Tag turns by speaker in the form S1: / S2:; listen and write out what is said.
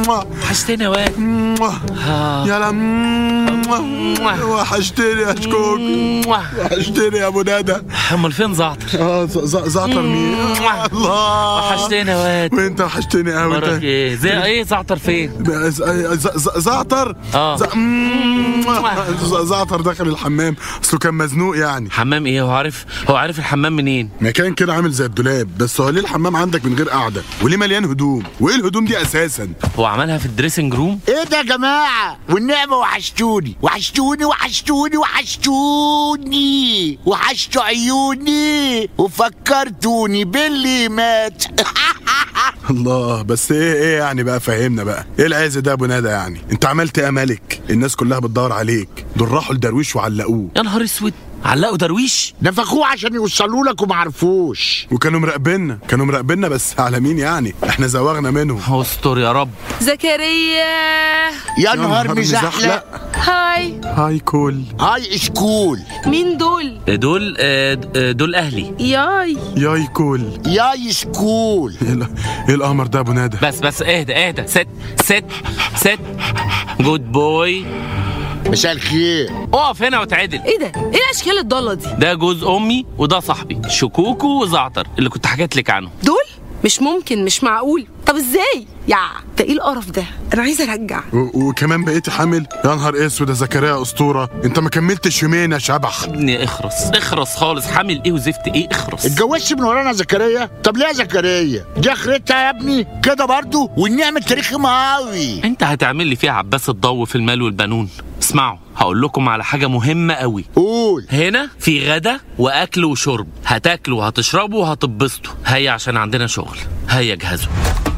S1: وحشتني يا واد آه.
S2: يلا وحشتني يا شكوك وحشتني يا ابو ندى
S1: امال فين زعتر
S2: اه ز- ز- زعتر مين الله
S1: وحشتني يا واد
S2: وانت وحشتني قوي
S1: وراك
S2: انت
S1: ايه زي ايه زعتر فين
S2: ز- ز- ز- زعتر
S1: آه.
S2: ز- ز- زعتر دخل الحمام اصله كان مزنوق يعني
S1: حمام ايه هو عارف هو عارف الحمام منين
S2: مكان كده عامل زي الدولاب بس هو ليه الحمام عندك من غير قعده وليه مليان هدوم وايه الهدوم دي اساسا
S1: هو عملها في الدريسنج روم
S3: ايه ده يا جماعة والنعمة وحشتوني وحشتوني وحشتوني وحشتوني وحشتوا عيوني وفكرتوني باللي مات
S2: الله بس ايه ايه يعني بقى فهمنا بقى ايه العز ده يا ابو ندى يعني انت عملت ايه يا ملك الناس كلها بتدور عليك دول راحوا لدرويش وعلقوه
S1: يا نهار اسود علقوا درويش
S3: نفخوه عشان يوصلوا لك ومعرفوش
S2: وكانوا مراقبيننا كانوا مراقبيننا بس على مين يعني احنا زوغنا منهم
S1: هو استر يا رب
S4: زكريا
S3: يا نهار مزحلق
S4: هاي
S2: هاي كول
S3: هاي سكول
S4: مين دول
S1: دول آه، آه، دول اهلي
S4: ياي
S2: ياي كول
S3: ياي سكول
S2: ايه ال- ايه القمر ده يا ابو ندى
S1: بس بس اهدى اهدى ست ست ست جود بوي
S3: مساء الخير
S1: اقف هنا وتعدل
S4: ايه ده ايه الاشكال الضاله دي
S1: ده جوز امي وده صاحبي شكوكو وزعتر اللي كنت حكيت لك عنه
S4: دول مش ممكن مش معقول طب ازاي يا ده ايه القرف ده انا عايزه ارجع
S2: و- وكمان بقيتي حامل يا نهار اسود يا زكريا اسطوره انت ما كملتش يومين يا شبح
S1: ابني اخرس اخرس خالص حامل ايه وزفت ايه اخرس
S3: اتجوزت من ورانا زكريا طب ليه يا زكريا دي اخرتها يا ابني كده برضو والنعمة تاريخ قوي
S1: انت هتعمل لي فيها عباس الضو في المال والبنون اسمعوا هقول لكم على حاجه مهمه قوي
S3: قول
S1: هنا في غدا واكل وشرب هتاكلوا وهتشربوا وهتتبسطوا هيا عشان عندنا شغل هيا جهزوا